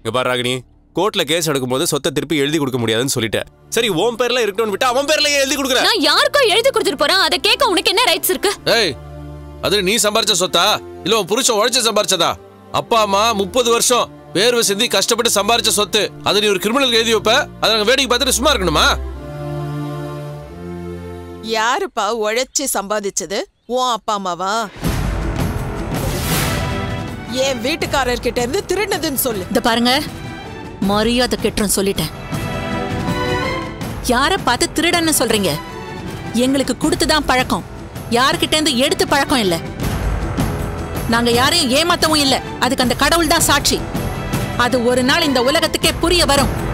இங்க பாரு ராகினி கோர்ட்ல கேஸ் எடுக்கும்போது சொத்தை திருப்பி எழுதி கொடுக்க முடியாதுன்னு சொல்லிட்டேன் சரி உன் பேர்ல இருக்கணும்னு விட்டா அவன் பேர்ல ஏன் எழுதி கொடுக்குற நான் யாருக்கோ எழுதி கொடுத்துட்டு போறேன் அதை கேட்க உனக்கு என்ன ரைட்ஸ் இருக்கு ஏய் அது நீ சம்பாரிச்ச சொத்தா இல்ல உன் புருஷன் உழைச்சு சம்பாரிச்சதா அப்பா அம்மா முப்பது வருஷம் வேர்வை சிந்தி கஷ்டப்பட்டு சம்பாரிச்ச சொத்து அதை நீ ஒரு கிரிமினல் எழுதி வைப்ப அதை நாங்க வேடிக்கை பார்த்துட்டு சும்மா இருக்கணுமா யாருப்பா உழைச்சு சம்பாதிச்சது உன் அப்பா அம்மாவா என் வீட்டுக்காரர்கிட்ட இருந்து திருடினதுன்னு சொல்லு இந்த பாருங்க மரியாதை கெட்டுரும் சொல்லிட்டேன் யார பார்த்து திருடன்னு சொல்றீங்க எங்களுக்கு கொடுத்துதான் பழக்கம் யார்கிட்ட இருந்து எடுத்து பழக்கம் இல்ல நாங்க யாரையும் ஏமாத்தவும் இல்ல அதுக்கு அந்த கடவுள் தான் சாட்சி அது ஒரு நாள் இந்த உலகத்துக்கே புரிய வரும்